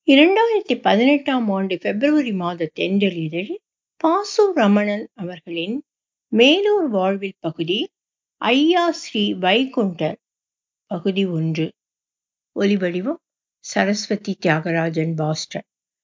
இரண்டாயிரத்தி பதினெட்டாம் ஆண்டு பிப்ரவரி மாத தென்றல் இதழில் பாசு ரமணன் அவர்களின் மேலூர் வாழ்வில் பகுதியில் ஐயா ஸ்ரீ வைகுண்டர் பகுதி ஒன்று ஒலிவடிவம் சரஸ்வதி தியாகராஜன் பாஸ்டன்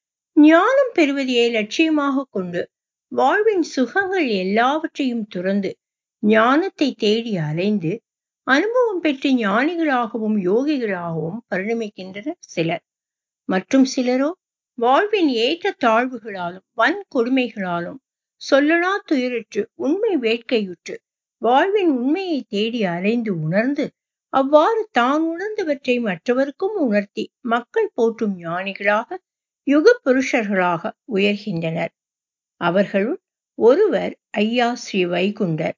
ஞானம் பெறுவதையே லட்சியமாக கொண்டு வாழ்வின் சுகங்கள் எல்லாவற்றையும் துறந்து ஞானத்தை தேடி அலைந்து அனுபவம் பெற்று ஞானிகளாகவும் யோகிகளாகவும் பரிணமிக்கின்றனர் சிலர் மற்றும் சிலரோ வாழ்வின் ஏற்ற தாழ்வுகளாலும் வன் கொடுமைகளாலும் சொல்லனா துயருற்று உண்மை வேட்கையுற்று வாழ்வின் உண்மையை தேடி அலைந்து உணர்ந்து அவ்வாறு தான் உணர்ந்தவற்றை மற்றவருக்கும் உணர்த்தி மக்கள் போற்றும் ஞானிகளாக யுக புருஷர்களாக உயர்கின்றனர் அவர்களுள் ஒருவர் ஐயா ஸ்ரீ வைகுண்டர்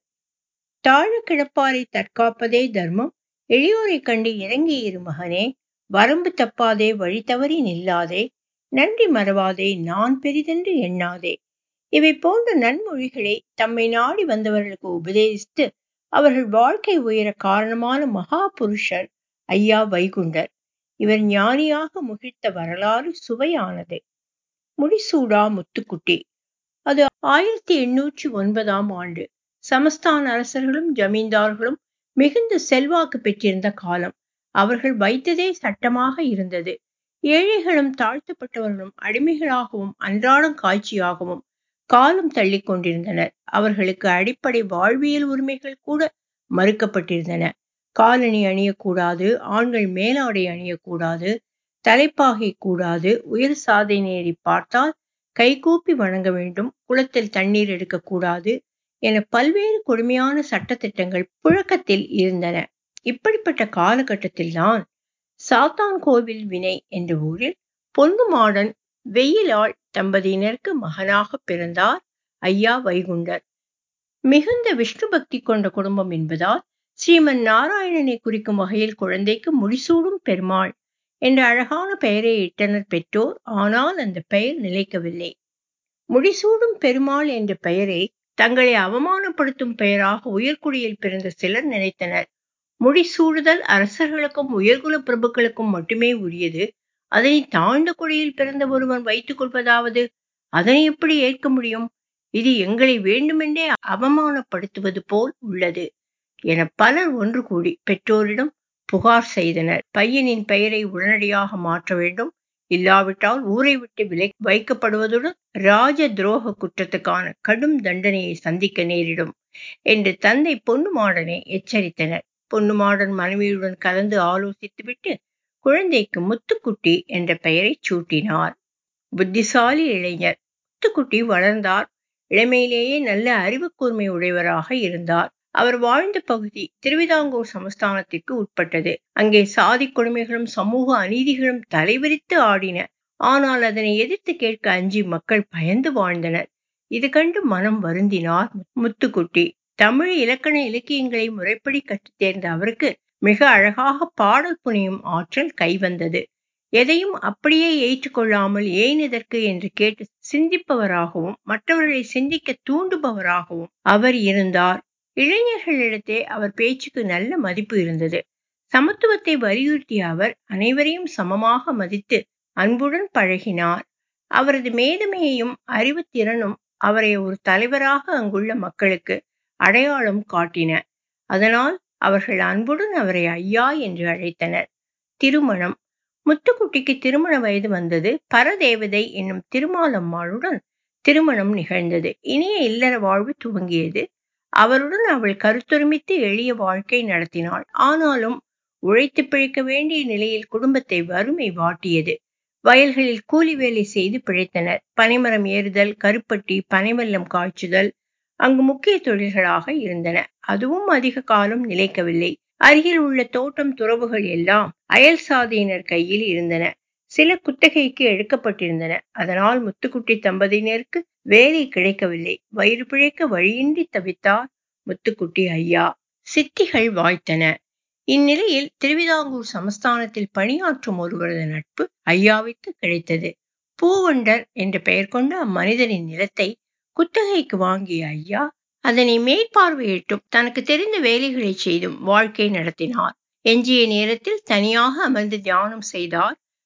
தாழ கிடப்பாரை தற்காப்பதே தர்மம் எளியோரை கண்டு இறங்கி இரு மகனே வரம்பு தப்பாதே வழி தவறி நில்லாதே நன்றி மறவாதே நான் பெரிதென்று எண்ணாதே இவை போன்ற நன்மொழிகளை தம்மை நாடி வந்தவர்களுக்கு உபதேசித்து அவர்கள் வாழ்க்கை உயர காரணமான மகா புருஷர் ஐயா வைகுண்டர் இவர் ஞானியாக முகிழ்த்த வரலாறு சுவையானது முடிசூடா முத்துக்குட்டி அது ஆயிரத்தி எண்ணூற்றி ஒன்பதாம் ஆண்டு சமஸ்தான அரசர்களும் ஜமீன்தார்களும் மிகுந்த செல்வாக்கு பெற்றிருந்த காலம் அவர்கள் வைத்ததே சட்டமாக இருந்தது ஏழைகளும் தாழ்த்தப்பட்டவர்களும் அடிமைகளாகவும் அன்றாடம் காட்சியாகவும் காலம் தள்ளி கொண்டிருந்தனர் அவர்களுக்கு அடிப்படை வாழ்வியல் உரிமைகள் கூட மறுக்கப்பட்டிருந்தன காலணி அணியக்கூடாது ஆண்கள் மேலாடை அணியக்கூடாது தலைப்பாகை கூடாது உயர் சாதனையரை பார்த்தால் கைகூப்பி வணங்க வேண்டும் குளத்தில் தண்ணீர் எடுக்கக்கூடாது என பல்வேறு கொடுமையான சட்டத்திட்டங்கள் புழக்கத்தில் இருந்தன இப்படிப்பட்ட காலகட்டத்தில் தான் சாத்தான் கோவில் வினை என்ற ஊரில் பொன்னு மாடன் வெயிலாள் தம்பதியினருக்கு மகனாக பிறந்தார் ஐயா வைகுண்டர் மிகுந்த விஷ்ணு பக்தி கொண்ட குடும்பம் என்பதால் ஸ்ரீமன் நாராயணனை குறிக்கும் வகையில் குழந்தைக்கு முடிசூடும் பெருமாள் என்ற அழகான பெயரை இட்டனர் பெற்றோர் ஆனால் அந்த பெயர் நிலைக்கவில்லை முடிசூடும் பெருமாள் என்ற பெயரை தங்களை அவமானப்படுத்தும் பெயராக உயர்குடியில் பிறந்த சிலர் நினைத்தனர் முடிசூடுதல் அரசர்களுக்கும் உயர்குல பிரபுக்களுக்கும் மட்டுமே உரியது அதனை தாழ்ந்த குடியில் பிறந்த ஒருவன் வைத்துக் கொள்வதாவது அதனை எப்படி ஏற்க முடியும் இது எங்களை வேண்டுமென்றே அவமானப்படுத்துவது போல் உள்ளது என பலர் ஒன்று கூடி பெற்றோரிடம் புகார் செய்தனர் பையனின் பெயரை உடனடியாக மாற்ற வேண்டும் இல்லாவிட்டால் ஊரை விட்டு விலை வைக்கப்படுவதுடன் ராஜ துரோக குற்றத்துக்கான கடும் தண்டனையை சந்திக்க நேரிடும் என்று தந்தை பொன்னுமாடனை எச்சரித்தனர் பொன்னுமாடன் மனைவியுடன் கலந்து ஆலோசித்துவிட்டு குழந்தைக்கு முத்துக்குட்டி என்ற பெயரை சூட்டினார் புத்திசாலி இளைஞர் முத்துக்குட்டி வளர்ந்தார் இளமையிலேயே நல்ல அறிவு கூர்மை உடையவராக இருந்தார் அவர் வாழ்ந்த பகுதி திருவிதாங்கூர் சமஸ்தானத்திற்கு உட்பட்டது அங்கே சாதி கொடுமைகளும் சமூக அநீதிகளும் தலைவிரித்து ஆடின ஆனால் அதனை எதிர்த்து கேட்க அஞ்சி மக்கள் பயந்து வாழ்ந்தனர் இது கண்டு மனம் வருந்தினார் முத்துக்குட்டி தமிழ் இலக்கண இலக்கியங்களை முறைப்படி கற்றுத் தேர்ந்த அவருக்கு மிக அழகாக பாடல் புனியும் ஆற்றல் கைவந்தது எதையும் அப்படியே ஏற்றுக்கொள்ளாமல் ஏன் இதற்கு என்று கேட்டு சிந்திப்பவராகவும் மற்றவர்களை சிந்திக்க தூண்டுபவராகவும் அவர் இருந்தார் இளைஞர்களிடத்தே அவர் பேச்சுக்கு நல்ல மதிப்பு இருந்தது சமத்துவத்தை வலியுறுத்திய அவர் அனைவரையும் சமமாக மதித்து அன்புடன் பழகினார் அவரது மேதமையையும் அறிவுத்திறனும் அவரை ஒரு தலைவராக அங்குள்ள மக்களுக்கு அடையாளம் காட்டின அதனால் அவர்கள் அன்புடன் அவரை ஐயா என்று அழைத்தனர் திருமணம் முத்துக்குட்டிக்கு திருமண வயது வந்தது பரதேவதை என்னும் திருமாலம்மாளுடன் திருமணம் நிகழ்ந்தது இனிய இல்லற வாழ்வு துவங்கியது அவருடன் அவள் கருத்தொருமித்து எளிய வாழ்க்கை நடத்தினாள் ஆனாலும் உழைத்து பிழைக்க வேண்டிய நிலையில் குடும்பத்தை வறுமை வாட்டியது வயல்களில் கூலி வேலை செய்து பிழைத்தனர் பனைமரம் ஏறுதல் கருப்பட்டி பனைவெல்லம் காய்ச்சுதல் அங்கு முக்கிய தொழில்களாக இருந்தன அதுவும் அதிக காலம் நிலைக்கவில்லை அருகில் உள்ள தோட்டம் துறவுகள் எல்லாம் அயல் சாதியினர் கையில் இருந்தன சில குத்தகைக்கு எடுக்கப்பட்டிருந்தன அதனால் முத்துக்குட்டி தம்பதியினருக்கு வேலை கிடைக்கவில்லை வயிறு பிழைக்க வழியின்றி தவித்தார் முத்துக்குட்டி ஐயா சித்திகள் வாய்த்தன இந்நிலையில் திருவிதாங்கூர் சமஸ்தானத்தில் பணியாற்றும் ஒருவரது நட்பு ஐயாவிற்கு கிடைத்தது பூவண்டர் என்ற பெயர் கொண்ட அம்மனிதனின் நிலத்தை குத்தகைக்கு வாங்கிய ஐயா அதனை மேற்பார்வையிட்டும் தனக்கு தெரிந்த வேலைகளை செய்தும் வாழ்க்கை நடத்தினார் எஞ்சிய நேரத்தில் தனியாக அமர்ந்து தியானம் செய்தார்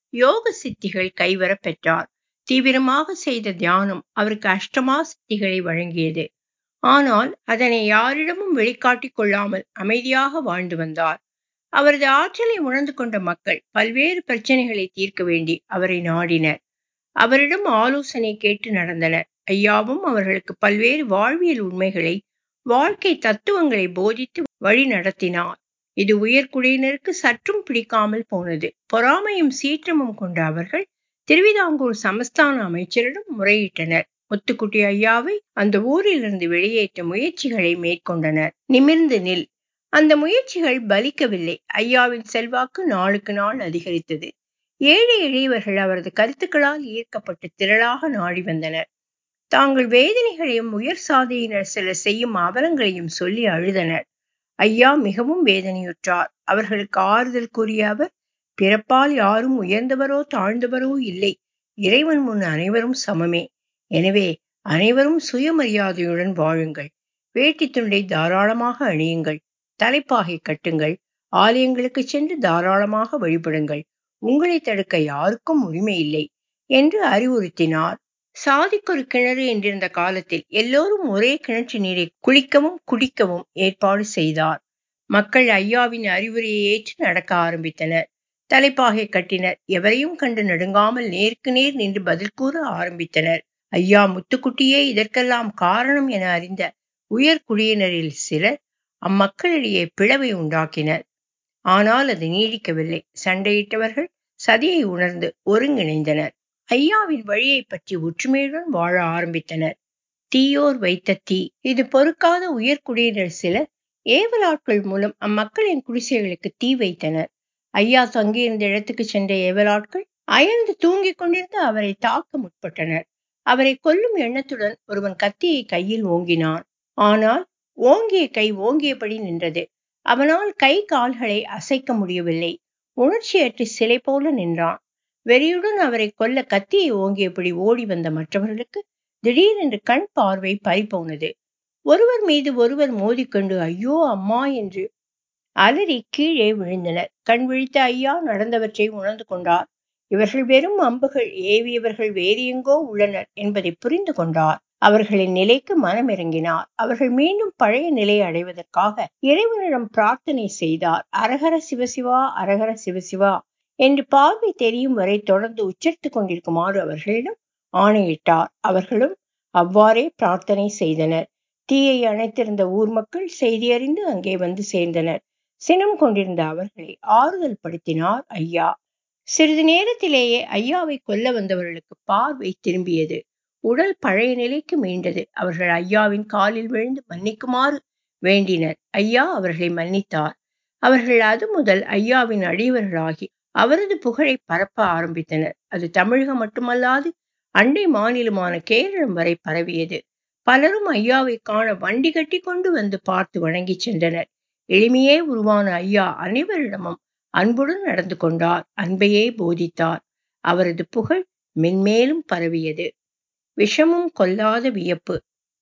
யோக சித்திகள் கைவர பெற்றார் தீவிரமாக செய்த தியானம் அவருக்கு அஷ்டமா சித்திகளை வழங்கியது ஆனால் அதனை யாரிடமும் வெளிக்காட்டிக் கொள்ளாமல் அமைதியாக வாழ்ந்து வந்தார் அவரது ஆற்றலை உணர்ந்து கொண்ட மக்கள் பல்வேறு பிரச்சனைகளை தீர்க்க வேண்டி அவரை நாடினர் அவரிடம் ஆலோசனை கேட்டு நடந்தனர் ஐயாவும் அவர்களுக்கு பல்வேறு வாழ்வியல் உண்மைகளை வாழ்க்கை தத்துவங்களை போதித்து வழி நடத்தினார் இது உயர்குடியினருக்கு சற்றும் பிடிக்காமல் போனது பொறாமையும் சீற்றமும் கொண்ட அவர்கள் திருவிதாங்கூர் சமஸ்தான அமைச்சரிடம் முறையிட்டனர் முத்துக்குட்டி ஐயாவை அந்த ஊரிலிருந்து வெளியேற்ற முயற்சிகளை மேற்கொண்டனர் நிமிர்ந்து நில் அந்த முயற்சிகள் பலிக்கவில்லை ஐயாவின் செல்வாக்கு நாளுக்கு நாள் அதிகரித்தது ஏழை எளியவர்கள் அவரது கருத்துக்களால் ஈர்க்கப்பட்டு திரளாக நாடி வந்தனர் தாங்கள் வேதனைகளையும் உயர் சாதியினர் சிலர் செய்யும் அவலங்களையும் சொல்லி அழுதனர் ஐயா மிகவும் வேதனையுற்றார் அவர்களுக்கு ஆறுதல் கூறிய அவர் பிறப்பால் யாரும் உயர்ந்தவரோ தாழ்ந்தவரோ இல்லை இறைவன் முன் அனைவரும் சமமே எனவே அனைவரும் சுயமரியாதையுடன் வாழுங்கள் வேட்டி துண்டை தாராளமாக அணியுங்கள் தலைப்பாகை கட்டுங்கள் ஆலயங்களுக்கு சென்று தாராளமாக வழிபடுங்கள் உங்களை தடுக்க யாருக்கும் உரிமை இல்லை என்று அறிவுறுத்தினார் சாதிக்கொரு கிணறு என்றிருந்த காலத்தில் எல்லோரும் ஒரே கிணற்று நீரை குளிக்கவும் குடிக்கவும் ஏற்பாடு செய்தார் மக்கள் ஐயாவின் அறிவுரையை ஏற்று நடக்க ஆரம்பித்தனர் தலைப்பாகை கட்டினர் எவரையும் கண்டு நடுங்காமல் நேருக்கு நேர் நின்று பதில் கூற ஆரம்பித்தனர் ஐயா முத்துக்குட்டியே இதற்கெல்லாம் காரணம் என அறிந்த உயர் குடியினரில் சிலர் அம்மக்களிடையே பிளவை உண்டாக்கினர் ஆனால் அது நீடிக்கவில்லை சண்டையிட்டவர்கள் சதியை உணர்ந்து ஒருங்கிணைந்தனர் ஐயாவின் வழியை பற்றி ஒற்றுமையுடன் வாழ ஆரம்பித்தனர் தீயோர் வைத்த தீ இது பொறுக்காத உயர்குடியினர் சிலர் ஏவலாட்கள் மூலம் அம்மக்களின் குடிசைகளுக்கு தீ வைத்தனர் ஐயா தங்கியிருந்த இடத்துக்கு சென்ற ஏவலாட்கள் அயர்ந்து தூங்கிக் கொண்டிருந்த அவரை தாக்க முற்பட்டனர் அவரை கொல்லும் எண்ணத்துடன் ஒருவன் கத்தியை கையில் ஓங்கினான் ஆனால் ஓங்கிய கை ஓங்கியபடி நின்றது அவனால் கை கால்களை அசைக்க முடியவில்லை உணர்ச்சியற்று சிலை போல நின்றான் வெறியுடன் அவரை கொல்ல கத்தியை ஓங்கியபடி ஓடி வந்த மற்றவர்களுக்கு திடீரென்று கண் பார்வை பறிபோனது ஒருவர் மீது ஒருவர் மோதிக்கொண்டு ஐயோ அம்மா என்று அலறி கீழே விழுந்தனர் கண் விழித்த ஐயா நடந்தவற்றை உணர்ந்து கொண்டார் இவர்கள் வெறும் அம்புகள் ஏவியவர்கள் வேறு எங்கோ உள்ளனர் என்பதை புரிந்து கொண்டார் அவர்களின் நிலைக்கு மனமிறங்கினார் அவர்கள் மீண்டும் பழைய நிலையை அடைவதற்காக இறைவனிடம் பிரார்த்தனை செய்தார் அரகர சிவசிவா அரகர சிவசிவா என்று பார்வை தெரியும் வரை தொடர்ந்து உச்சரித்துக் கொண்டிருக்குமாறு அவர்களிடம் ஆணையிட்டார் அவர்களும் அவ்வாறே பிரார்த்தனை செய்தனர் தீயை அணைத்திருந்த ஊர் மக்கள் செய்தியறிந்து அங்கே வந்து சேர்ந்தனர் சினம் கொண்டிருந்த அவர்களை ஆறுதல் படுத்தினார் ஐயா சிறிது நேரத்திலேயே ஐயாவை கொல்ல வந்தவர்களுக்கு பார்வை திரும்பியது உடல் பழைய நிலைக்கு மீண்டது அவர்கள் ஐயாவின் காலில் விழுந்து மன்னிக்குமாறு வேண்டினர் ஐயா அவர்களை மன்னித்தார் அவர்கள் அது முதல் ஐயாவின் அடியவர்களாகி அவரது புகழை பரப்ப ஆரம்பித்தனர் அது தமிழகம் மட்டுமல்லாது அண்டை மாநிலமான கேரளம் வரை பரவியது பலரும் ஐயாவை காண வண்டி கட்டி கொண்டு வந்து பார்த்து வணங்கி சென்றனர் எளிமையே உருவான ஐயா அனைவரிடமும் அன்புடன் நடந்து கொண்டார் அன்பையே போதித்தார் அவரது புகழ் மென்மேலும் பரவியது விஷமும் கொல்லாத வியப்பு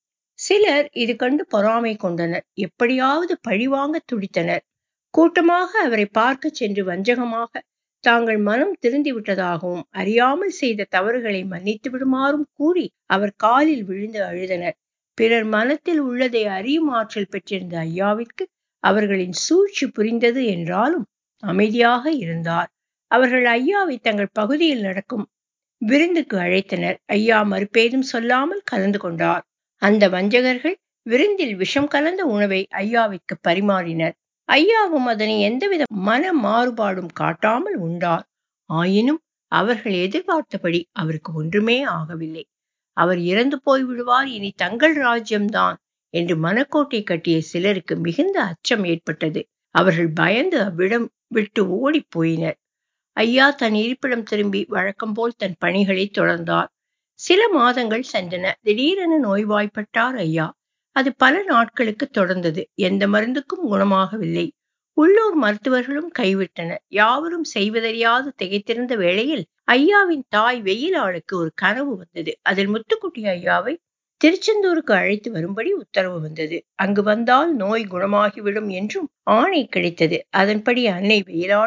சிலர் இது கண்டு பொறாமை கொண்டனர் எப்படியாவது பழிவாங்க துடித்தனர் கூட்டமாக அவரை பார்க்க சென்று வஞ்சகமாக தாங்கள் மனம் திருந்தி விட்டதாகவும் அறியாமல் செய்த தவறுகளை மன்னித்து விடுமாறும் கூறி அவர் காலில் விழுந்து அழுதனர் பிறர் மனத்தில் உள்ளதை அறியும் ஆற்றல் பெற்றிருந்த ஐயாவிற்கு அவர்களின் சூழ்ச்சி புரிந்தது என்றாலும் அமைதியாக இருந்தார் அவர்கள் ஐயாவை தங்கள் பகுதியில் நடக்கும் விருந்துக்கு அழைத்தனர் ஐயா மறுபேதும் சொல்லாமல் கலந்து கொண்டார் அந்த வஞ்சகர்கள் விருந்தில் விஷம் கலந்த உணவை ஐயாவிற்கு பரிமாறினர் ஐயாவும் அதனை எந்தவித மன மாறுபாடும் காட்டாமல் உண்டார் ஆயினும் அவர்கள் எதிர்பார்த்தபடி அவருக்கு ஒன்றுமே ஆகவில்லை அவர் இறந்து போய் விடுவார் இனி தங்கள் ராஜ்யம்தான் என்று மனக்கோட்டை கட்டிய சிலருக்கு மிகுந்த அச்சம் ஏற்பட்டது அவர்கள் பயந்து அவ்விடம் விட்டு ஓடி போயினர் ஐயா தன் இருப்பிடம் திரும்பி வழக்கம் போல் தன் பணிகளை தொடர்ந்தார் சில மாதங்கள் சென்றன திடீரென நோய்வாய்ப்பட்டார் ஐயா அது பல நாட்களுக்கு தொடர்ந்தது எந்த மருந்துக்கும் குணமாகவில்லை உள்ளூர் மருத்துவர்களும் கைவிட்டனர் யாவரும் செய்வதறியாது திகைத்திருந்த வேளையில் ஐயாவின் தாய் வெயிலாளுக்கு ஒரு கனவு வந்தது அதில் முத்துக்குட்டி ஐயாவை திருச்செந்தூருக்கு அழைத்து வரும்படி உத்தரவு வந்தது அங்கு வந்தால் நோய் குணமாகிவிடும் என்றும் ஆணை கிடைத்தது அதன்படி அன்னை வெயிலாளும்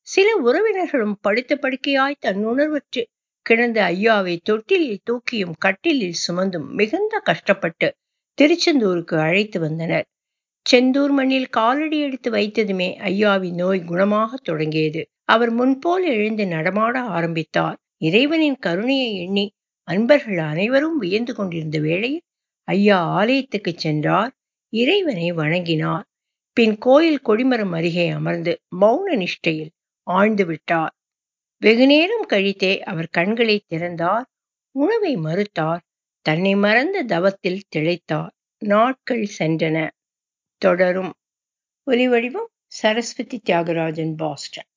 சில உறவினர்களும் படுத்த படுக்கையாய் தன்னுணர்வற்று கிடந்த ஐயாவை தொட்டிலில் தூக்கியும் கட்டிலில் சுமந்தும் மிகுந்த கஷ்டப்பட்டு திருச்செந்தூருக்கு அழைத்து வந்தனர் செந்தூர் மண்ணில் காலடி எடுத்து வைத்ததுமே ஐயாவின் நோய் குணமாக தொடங்கியது அவர் முன்போல் எழுந்து நடமாட ஆரம்பித்தார் இறைவனின் கருணையை எண்ணி அன்பர்கள் அனைவரும் வியந்து கொண்டிருந்த வேளையில் ஐயா ஆலயத்துக்கு சென்றார் இறைவனை வணங்கினார் பின் கோயில் கொடிமரம் அருகே அமர்ந்து மௌன நிஷ்டையில் ஆழ்ந்து விட்டார் வெகுநேரம் கழித்தே அவர் கண்களை திறந்தார் உணவை மறுத்தார் தன்னை மறந்த தவத்தில் திளைத்தார் நாட்கள் சென்றன தொடரும் ஒலிவடிவம் சரஸ்வதி தியாகராஜன் பாஸ்டன்